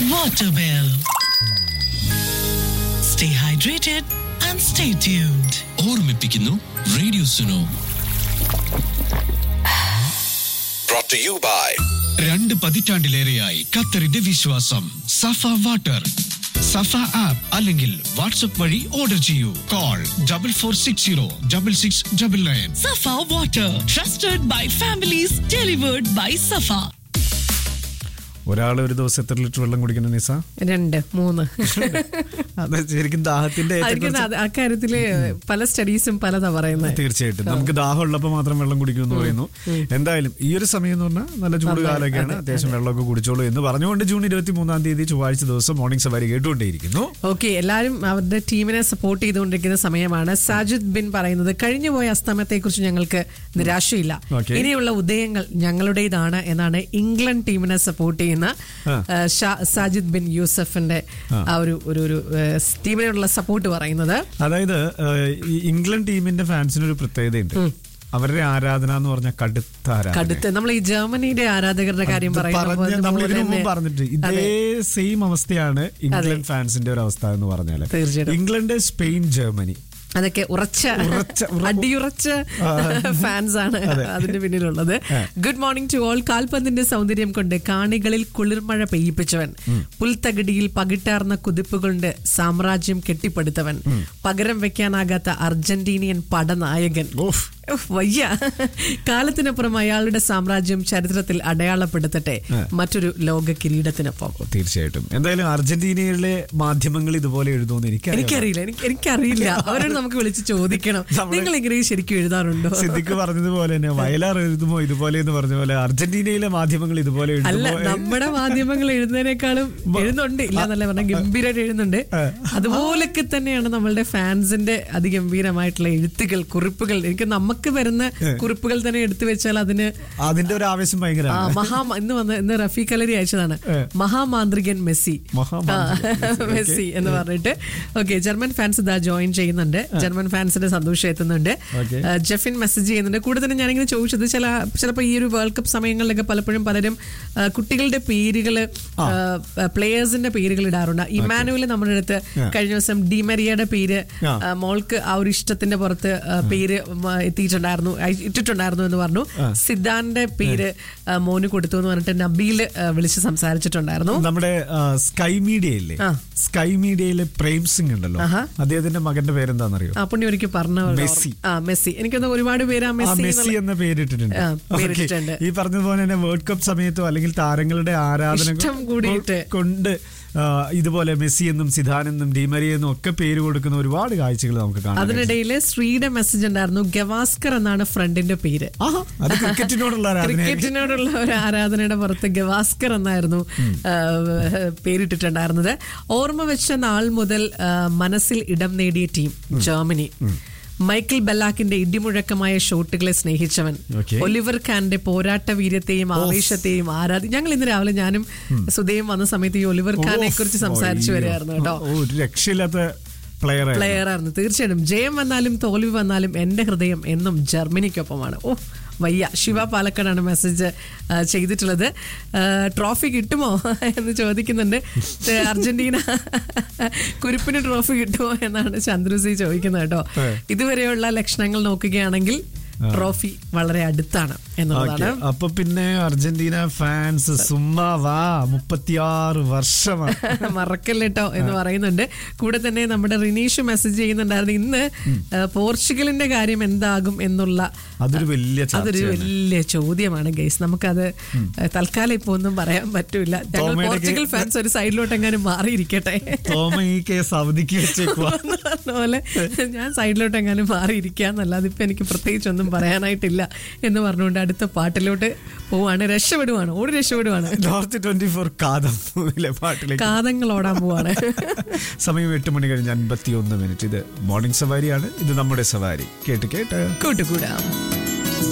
water bill. Stay hydrated and stay tuned. ഓർമ്മിപ്പിക്കുന്നു radio Suno brought to you by രണ്ട് പതിറ്റാണ്ടിലേറെയായി ഖത്തറിന്റെ വിശ്വാസം സഫ വാട്ടർ സഫ ആപ്പ് അല്ലെങ്കിൽ വാട്സ്ആപ്പ് വഴി ഓർഡർ ചെയ്യൂ call double four six zero double six double nine Safa water, trusted by families, delivered by Safa. ഒരാൾ ഒരു ദിവസം എത്ര ലിറ്റർ വെള്ളം കുടിക്കണം നിസ രണ്ട് മൂന്ന് അത് ശരിക്കും ദാഹത്തിന്റെ ഏറ്റവും ആയിരിക്കും കുറച്ച് അത് അക്കാര്യത്തില് പല സ്റ്റഡീസും പലതാ പറയുന്നത് തീർച്ചയായിട്ടും നമുക്ക് ദാഹം ഉള്ളപ്പോൾ മാത്രം വെള്ളം കുടിക്കൂ എന്ന് പറയുന്നു എന്തായാലും ഈ ഒരു സമയം എന്ന് പറഞ്ഞാൽ നല്ല ചൂട് കാലമൊക്കെയാണ് അത്യാവശ്യം വെള്ളമൊക്കെ കുടിച്ചോളൂ എന്ന് പറഞ്ഞുകൊണ്ട് ജൂൺ ഇരുപത്തി മൂന്നാം തീയതി ചൊവ്വാഴ്ച ദിവസം മോർണിംഗ് സവാരി കേട്ടുകൊണ്ടേയിരിക്കുന്നു ഓക്കെ എല്ലാവരും അവരുടെ ടീമിനെ സപ്പോർട്ട് ചെയ്തുകൊണ്ടിരിക്കുന്ന സമയമാണ് സാജിദ് ബിൻ പറയുന്നത് കഴിഞ്ഞു പോയ അസ്തമത്തെ കുറിച്ച് ഞങ്ങൾക്ക് നിരാശയില്ല Okay. ഇനിയുള്ള ഉദയങ്ങൾ ഞങ്ങളുടേതാണ് എന്നാണ് ഇംഗ്ലണ്ട് ടീമിനെ സപ്പോർട്ട് ചെയ്യുന്ന ആ. ആ, ഷാ- സാജിദ് ബിൻ യൂസഫിന്റെ ആ ഒരു ഒരു ഒരു ഏഹ്, ടീമിനോടുള്ള സപ്പോർട്ട് പറയുന്നത് അതായത് ഏഹ്, ഈ ഇംഗ്ലണ്ട് ടീമിന്റെ ഫാൻസിന് ഒരു പ്രത്യേകതയുണ്ട് അവരുടെ ആരാധന എന്ന് പറഞ്ഞാൽ കടുത്ത ആരാധന കടുത്ത് നമ്മൾ ഈ ജർമ്മനിയുടെ ആരാധകരുടെ കാര്യം അത് പറയുമ്പോൾ പറഞ്ഞ നമ്മൾ പോലെ ഇതിനു മുമ്പ് തന്നെ- പറഞ്ഞിട്ട് ഇതേ സെയിം അവസ്ഥയാണ് ഇംഗ്ലണ്ട് ഫാൻസിന്റെ ഒരു അവസ്ഥ എന്ന് പറഞ്ഞാല് തീർച്ചയായിട്ടും. ഇംഗ്ലണ്ട് സ്പെയിൻ ജർമ്മനി അതൊക്കെ ഉറച്ച ഉറച്ച- ഉറ- അടിയുറച്ച ഫാൻസ് ആണ് അതിന്റെ പിന്നിലുള്ളത് ഗുഡ് മോർണിംഗ് ടു ഓൾ കാൽപന്തിന്റെ സൗന്ദര്യം കൊണ്ട് കാണികളിൽ കുളിർമഴ പെയ്യിപ്പിച്ചവൻ പുൽത്തകിടിയിൽ പകിട്ടാർന്ന കുതിപ്പുകൊണ്ട് സാമ്രാജ്യം കെട്ടിപ്പടുത്തവൻ പകരം വെക്കാനാകാത്ത അർജന്റീനിയൻ പടനായകൻ ഓഫ്. ഉഫ്, വയ്യ കാലത്തിനപ്പുറം അയാളുടെ സാമ്രാജ്യം ചരിത്രത്തിൽ അടയാളപ്പെടുത്തട്ടെ മറ്റൊരു ലോക കിരീടത്തിനൊപ്പം തീർച്ചയായിട്ടും എന്തായാലും അർജന്റീനയിലെ മാധ്യമങ്ങൾ ഇതുപോലെ എഴുതുമെന്ന് എനിക്കറിയാം എനിക്കറിയില്ല എനിക്ക് എനിക്കറിയില്ല അവരോട് നമുക്ക് വിളിച്ച് ചോദിക്കണം നമ്മള് നിങ്ങൾ ഇങ്ങനെ ശരിക്കും എഴുതാറുണ്ടോ സിദ്ദിഖ് പറഞ്ഞതുപോലെ തന്നെ വയലാർ എഴുതുമോ ഇതുപോലെ എന്ന് പറഞ്ഞ പോലെ അർജന്റീനയിലെ മാധ്യമങ്ങൾ ഇതുപോലെ അല്ല എഴുതുമോ നമ്മുടെ മാധ്യമങ്ങൾ എഴുതുന്നതിനേക്കാളും എഴുതുന്നുണ്ട് ഇല്ല എന്നല്ല പറഞ്ഞ ഗംഭീരമായിട്ട് എഴുതുന്നുണ്ട് അതുപോലൊക്കെ തന്നെയാണ് നമ്മളുടെ ഫാൻസിന്റെ അതിഗംഭീരമായിട്ടുള്ള എഴുത്തുകൾ കുറിപ്പുകൾ എനിക്ക് നമുക്ക് വരുന്ന കുറിപ്പുകൾ തന്നെ എടുത്തു വെച്ചാൽ അതിന് അതിന്റെ ഒരു ആവേശം ആ, ഭയങ്കരമാണ് മഹാ ഇന്ന് വന്ന് ഇന്ന് റഫീഖ് അലരി അയച്ചതാണ് മഹാമാന്ത്രികൻ മെസ്സി മഹാമാന്ത്രികൻ ആ, മെസ്സി എന്ന് പറഞ്ഞിട്ട് ഓക്കെ ജർമ്മൻ ഫാൻസ് ഇതാ ജോയിൻ ചെയ്യുന്നുണ്ട് ജർമ്മൻ ഫാൻസിന്റെ സന്തോഷം എത്തുന്നുണ്ട് Okay. ആ, ജെഫിൻ മെസ്സേജ് ചെയ്യുന്നുണ്ട് കൂടുതൽ ഞാനിങ്ങനെ ചോദിച്ചത് ചില ചിലപ്പോൾ ഈ ഒരു വേൾഡ് കപ്പ് സമയങ്ങളിലൊക്കെ പലപ്പോഴും പലരും ആ, കുട്ടികളുടെ പേരുകൾ പ്ലേയേഴ്സിന്റെ പേരുകൾ ഇടാറുണ്ട് ഇമാനുവൽ നമ്മുടെ അടുത്ത് കഴിഞ്ഞ ദിവസം ഡിമരിയയുടെ പേര് ആ. ആ, മോൾക്ക് ആ ഒരു ഇഷ്ടത്തിന്റെ പുറത്ത് ആ, പേര് മ, എത്തിയിട്ടുണ്ടായിരുന്നു അയ്- ഇട്ടിട്ടുണ്ടായിരുന്നു എന്ന് പറഞ്ഞു സിദ്ധാന്റെ പേര് ആ, മോന് കൊടുത്തു എന്ന് പറഞ്ഞിട്ട് നബീൽ ആ, വിളിച്ച് സംസാരിച്ചിട്ടുണ്ടായിരുന്നു നമ്മുടെ ആ, സ്കൈ മീഡിയ ഇല്ലേ ആ. സ്കൈ മീഡിയയിലെ പ്രേം സിംഗ് ഉണ്ടല്ലോ ആഹാ. അദ്ദേഹത്തിന്റെ മകന്റെ പേരെന്താണെന്നറിയോ ആ പുണ്ണി ഒരിക്കൽ പറഞ്ഞ പോലെ മെസ്സി. ആ മെസ്സി എനിക്കൊന്ന് ഒരുപാട് പേര് ആ ആ മെസ്സി മെസ്സി എന്നുള്ള- എന്ന പേരിട്ടിട്ടുണ്ട് ആ, Okay. പേരിട്ടിട്ടുണ്ട്. ഈ പറഞ്ഞതുപോലെ തന്നെ വേൾഡ് കപ്പ് സമയത്തോ അല്ലെങ്കിൽ താരങ്ങളുടെ ആരാധന ഇഷ്ടം കൂടിയിട്ട്. കൊണ്ട് ആ, ഇതുപോലെ മെസ്സി എന്നും സിദാൻ എന്നും ഡിമരി എന്നും ഒക്കെ പേര് കൊടുക്കുന്ന ഒരുപാട് കാഴ്ചകൾ നമുക്ക് കാണാം അതിനിടയിൽ ശ്രീയുടെ മെസ്സേജ് ഉണ്ടായിരുന്നു ഗവാസ്കർ എന്നാണ് ഫ്രണ്ടിന്റെ പേര് ആഹാ, അത് ക്രിക്കറ്റിനോടുള്ള ആരാധന ക്രിക്കറ്റിനോടുള്ള ഒരു ആരാധനയുടെ പുറത്ത് ഗവാസ്കർ എന്നായിരുന്നു ആ, പേരിട്ടിട്ടുണ്ടായിരുന്നത് ഓർമ്മ വെച്ച നാൾ മുതൽ ആ, മനസ്സിൽ ഇടം നേടിയ ടീം ജർമ്മനി മൈക്കിൾ ബെല്ലാക്കിന്റെ ഇടിമുഴക്കമായ ഷോട്ടുകളെ സ്നേഹിച്ചവൻ Okay. ഒലിവർ ഖാന്റെ പോരാട്ട വീര്യത്തെയും ആവേശത്തെയും ആരാധി ഞങ്ങൾ ഇന്ന് രാവിലെ ഞാനും സുധയും വന്ന സമയത്ത് ഈ ഒലിവർ ഖാനെ കുറിച്ച് സംസാരിച്ചു അയ്യോ. വരികയായിരുന്നു കേട്ടോ ഓ, ഒരു രക്ഷയില്ലാത്ത പ്ലെയർ പ്ലെയർ ആയിരുന്നു തീർച്ചയായിട്ടും ജയം വന്നാലും തോൽവി വന്നാലും എന്റെ ഹൃദയം എന്നും ജർമ്മനിക്കൊപ്പമാണ് ഓ വയ്യ ശിവ പാലക്കാടാണ് മെസ്സേജ് ആ, ചെയ്തിട്ടുള്ളത് ആ, ട്രോഫി കിട്ടുമോ എന്ന് ചോദിക്കുന്നുണ്ട് ഏ, അർജന്റീന കുരിപ്പിന് ട്രോഫി കിട്ടുമോ എന്നാണ് ചന്ദ്രുസി ചോദിക്കുന്നത് കേട്ടോ ഏ. ഇതുവരെയുള്ള ലക്ഷണങ്ങൾ നോക്കുകയാണെങ്കിൽ ട്രോഫി വളരെ അടുത്താണ് എന്നുള്ളതാണ് അപ്പൊ പിന്നെ അർജന്റീന ഫാൻസ് സുമ്മാ വാ മുപ്പത്തിയാറ് വർഷമാണ് മറക്കല്ലേട്ടോ എന്ന് പറയുന്നുണ്ട് കൂടെ തന്നെ നമ്മുടെ റിനീഷ് മെസ്സേജ് ചെയ്യുന്നുണ്ടായിരുന്നു ഇന്ന് ആ, പോർച്ചുഗലിന്റെ കാര്യം എന്താകും എന്നുള്ള അതൊരു വലിയ അതൊരു ചർച്ചയാണ്. വലിയ ചോദ്യമാണ് ഗൈസ് നമുക്കത് ആ, തൽക്കാലം ഇപ്പൊ ഒന്നും പറയാൻ പറ്റൂല ഞങ്ങൾ തോമയുടെ പോർച്ചുഗൽ കേ- ഫാൻസ് ഒരു സൈഡിലോട്ട് എങ്ങാനും മാറിയിരിക്കട്ടെ തോമ ഈ കേസ് അവധിക്ക് വെച്ചേക്കുവാ എന്ന് പറഞ്ഞ പോലെ ഞാൻ സൈഡിലോട്ട് എങ്ങാനും മാറിയിരിക്കാന്നല്ലാതെ ഇപ്പൊ എനിക്ക് പ്രത്യേകിച്ച് ഒന്നും പറയാനായിട്ടില്ല എന്ന് പറഞ്ഞുകൊണ്ട് അടുത്ത പാട്ടിലോട്ട് പോവാണ് രക്ഷപ്പെടുവാണ് ഓടി രക്ഷപ്പെടുവാണ് നോർത്ത് ട്വന്റി ഫോർ കാതം ലെ പാട്ടിലേക്ക് കാതങ്ങൾ ഓടാൻ പോവാണ് സമയം എട്ട് മണി കഴിഞ്ഞ് അൻപത്തി ഒന്ന് മിനിറ്റ് ഇത് മോർണിംഗ് സവാരിയാണ് ഇത് നമ്മുടെ സവാരി കേട്ട് കേട്ട് കൂട്ടുകൂടാം